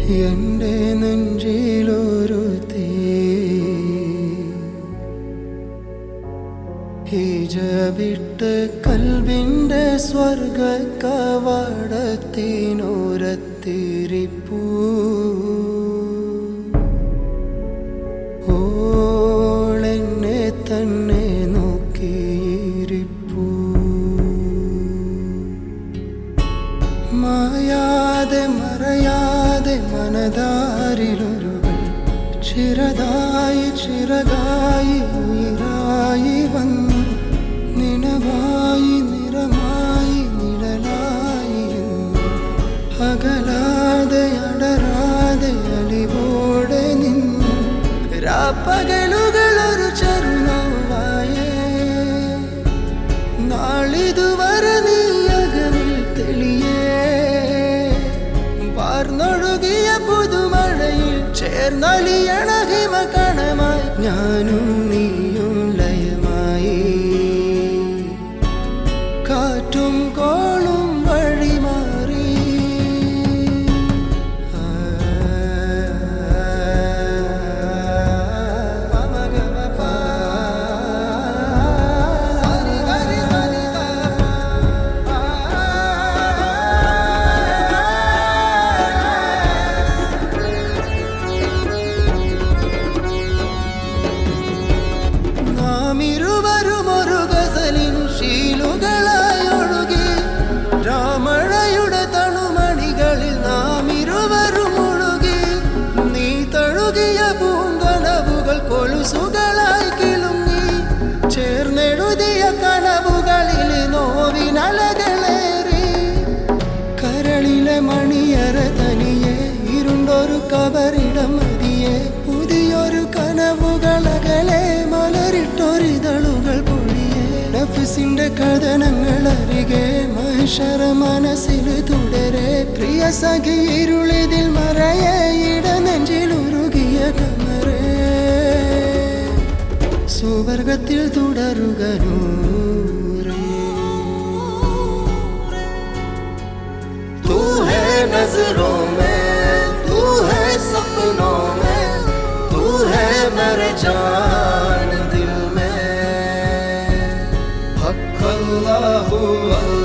എൻ്റെ നെഞ്ചിലൊരു തീ ഹിജബിട്ട് കൽബിൻ്റെ സ്വർഗ കവാടത്തിനോരത്തിരിപ്പൂ ഓളെന്നെ തന്നെ നോക്കിയിരിപ്പൂ മായാതെ മറയാതെ മനതാരിലൊരുവൾ ചിറതായി ചിറകായി ഉയരായി വന്നു നിനവായി നിറമായി നിഴലായി എന്നും അകലാതെ അടരാതെ അലിവോടെ നിന്നു രാപ്പകലുകളൊരു ചെറുനോവായേ നാളിതുവരെ നീ അകമിൽ തെളിയേ വാർന്നൊഴുകിയ പുതുമഴയിൽ ചേർന്നലിയണ ഹിമകണമായി ഞാനും നീയും ലയമായി കാറ്റും കോളും വഴി മാറി നാം ഇരുവരും ഒരു ഗസലിൻ ശീലുകളായി ഒഴുകി രാമഴയുടെ തണുമണികളിൽ നാം ഇരുവരും ഒഴുകി നീ തഴുകിയ പൂങ്കനവുകൾ കൊലുസുകളായി കിളുങ്ങി ചേർന്നെഴുതിയ കനവുകളിൽ നോവിനലകളേറി കരളിലെ മണിയറ തനിയെ ഇരുണ്ടൊരു കബറിടം മതിയെ പുതിയൊരു കനവുകളകലെ മലരിട്ടൊരിതളുകൾ പൊഴിയെ നഫസിന്റെ കഥനങ്ങൾ അരികെ മനുഷ്യര മനസ്സിൽ തുടരെ പ്രിയ സഖി ഇരുളിതിൽ മറയെ ഇട നെഞ്ചിൽ ഉരുകിയ കമറേ സുവർഗത്തിൽ തുടരുക നൂറേ तू है नजरों में तू है सपनों में तू है मेरे जान दिल में हक अल्लाह अल्लाह